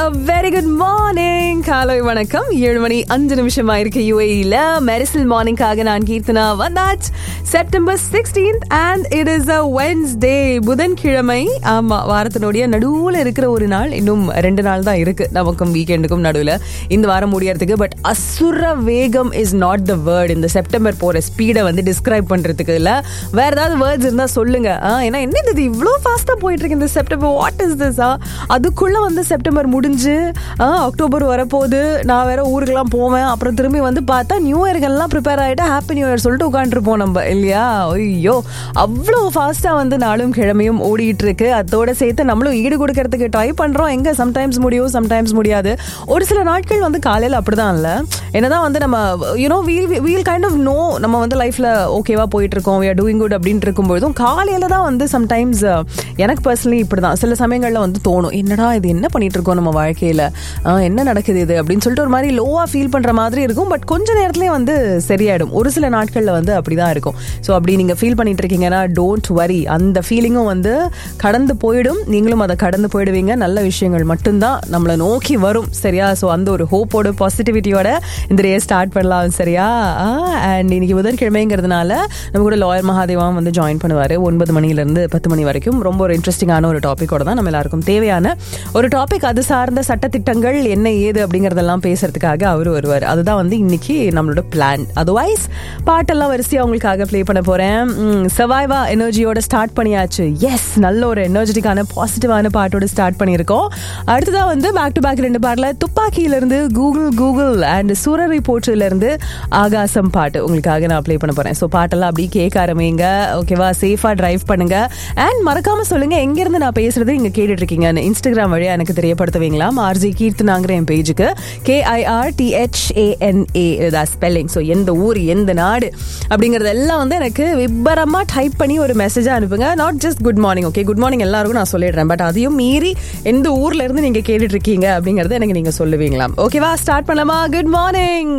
very good morning காலை வணக்கம் ஏழு மணி அஞ்சு நிமிஷம் ஆயிருக்கு யூஏஇல மெரிசல் மார்னிங்காக நான் கீர்த்தனா வந்தாச் September sixteenth and it is a Wednesday புதன்கிழமை ஆமா வாரத்தினுடைய நடுவுல இருக்கிற ஒரு நாள் இன்னும் ரெண்டு நாள் தான் இருக்கு நமக்கும் வீக்கெண்டுக்கும் நடுவில் இந்த வாரம் முடியறதுக்கு பட் அசுர வேகம் இஸ் நாட் த வேர்ட் இந்த செப்டம்பர் போற ஸ்பீடை வந்து டிஸ்கிரைப் பண்றதுக்கு இல்ல வேற ஏதாவது வேர்ட்ஸ் இருந்தா சொல்லுங்க ஆ, ஏன்னா என்ன இது இவ்வளோ ஃபாஸ்டா போயிட்டு இருக்கு இந்த செப்டம்பர் வாட் இஸ் திஸ் அதுக்குள்ள வந்து செப்டம்பர் முடிஞ்சு ஆ, அக்டோபர் வரப்போகுது நான் வேற ஊருக்கெல்லாம் போவேன் அப்புறம் திரும்பி வந்து பார்த்தா நியூ இயர்க்கெல்லாம் ப்ரிப்பேர் ஆகிட்டு ஹாப்பி நியூ இயர் சொல்லிட்டு உட்காந்துருப்போம் நம்ம இல்லையா ஐயோ அவ்வளோ ஃபாஸ்ட்டாக வந்து நாளும் கிழமையும் ஓடிட்டு இருக்கு அதோட சேர்த்து நம்மளும் ஈடு கொடுக்கறதுக்கு ட்ரை பண்ணுறோம் எங்கே சம்டைம்ஸ் முடியும் சம்டைம்ஸ் முடியாது ஒரு சில நாட்கள் வந்து காலையில் அப்படிதான் இல்லை என்னதான் வந்து நம்ம you know we'll we'll kind of know நம்ம வந்து லைஃப்பில் ஓகேவா போயிட்டு இருக்கோம் we are டூயிங் குட் அப்படின்ட்டு இருக்கும்பொழுதும் காலையில் தான் வந்து சம்டைம்ஸ் எனக்கு பர்சனலி இப்படி தான் சில சமயங்களில் வந்து தோணும் என்னடா இது என்ன பண்ணிட்டு இருக்கோம் நம்ம வாழ்க்கையில் என்ன நடக்குது இது அப்படின்னு சொல்லிட்டு ஒரு மாதிரி லோவாக ஃபீல் பண்ணுற மாதிரி இருக்கும் பட் கொஞ்ச நேரத்துலேயே வந்து சரியாயிடும் ஒரு சில நாட்களில் வந்து அப்படி தான் இருக்கும் ஸோ அப்படி நீங்கள் ஃபீல் பண்ணிட்டு இருக்கீங்கன்னா டோன்ட் வரி அந்த ஃபீலிங்கும் வந்து கடந்து போயிடும் நீங்களும் அதை கடந்து போயிடுவீங்க நல்ல விஷயங்கள் மட்டும்தான் நம்மளை நோக்கி வரும் சரியா ஸோ அந்த ஒரு ஹோப்போட பாசிட்டிவிட்டியோட இந்த டே ஸ்டார்ட் பண்ணலாம் சரியா அண்ட் இன்னைக்கு புதன்கிழமைங்கிறதுனால நம்ம கூட லாயர் மகாதேவாவும் வந்து ஜாயின் பண்ணுவார் ஒன்பது மணிலேருந்து பத்து மணி வரைக்கும் ரொம்ப ஒரு இன்ட்ரெஸ்டிங்கான ஒரு டாப்பிக்கோட தான் நம்ம எல்லாருக்கும் தேவையான ஒரு டாபிக் அது சார்ந்த சட்டத்திட்டங்கள் என்ன ஏது அப்படிங்கறதெல்லாம் பேசுறதுக்காக அவர் வருவார் அதுதான் வந்து இன்னைக்கு நம்மளோட பிளான் அதர்வைஸ் பாட்டெல்லாம் வரிசையா உங்களுக்காக ப்ளே பண்ண போறேன் சவாய்வா எனர்ஜியோட ஸ்டார்ட் பண்ணியாச்சு எஸ் நல்ல ஒரு எனர்ஜெட்டிக்கான பாசிட்டிவான பாட்டோட ஸ்டார்ட் பண்ணியிருக்கோம் அடுத்ததா வந்து பேக் டு பேக் ரெண்டு பாட்டில் துப்பாக்கியில இருந்து கூகுள் கூகுள் அண்ட் சூரரை போற்றுல இருந்து ஆகாசம் பாட்டு உங்களுக்காக நான் ப்ளே பண்ண போறேன் ஸோ பாட்டெல்லாம் அப்படியே கேட்க ஆரம்பிங்க ஓகேவா சேஃபா டிரைவ் பண்ணுங்க அண்ட் மறக்காம சொல்லுங்க எங்க இருந்து நான் பேசுறது நீங்க கேட்டுட்டு இருக்கீங்கன்னு இன்ஸ்டாகிராம் வழியா எனக்கு தெரியப்படுத்துவீங்களாம் ஆர்ஜி கீர்த்தனாங்கிற என் பேஜுக்கு கேஐஆர் டிஹெச்ஏஎன்ஏ இதான் ஸ்பெல்லிங் ஸோ எந்த ஊர் எந்த நாடு அப்படிங்கறது எல்லாம் வந்து எனக்கு விபரமா டைப் பண்ணி ஒரு மெசேஜா அனுப்புங்க not just good morning okay good morning எல்லாருக்கும் நான் சொல்லிடுறேன் பட் அதையும் மீறி எந்த ஊர்ல இருந்து நீங்க கேட்டுட்டு இருக்கீங்க அப்படிங்கறத எனக்கு நீங்க சொல்லுவீங்களாம் ஓகேவா ஸ்டார்ட் பண்ணலாமா good morning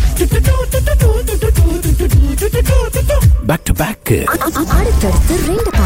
back to back அடுத்தடுத்து ரெண்டு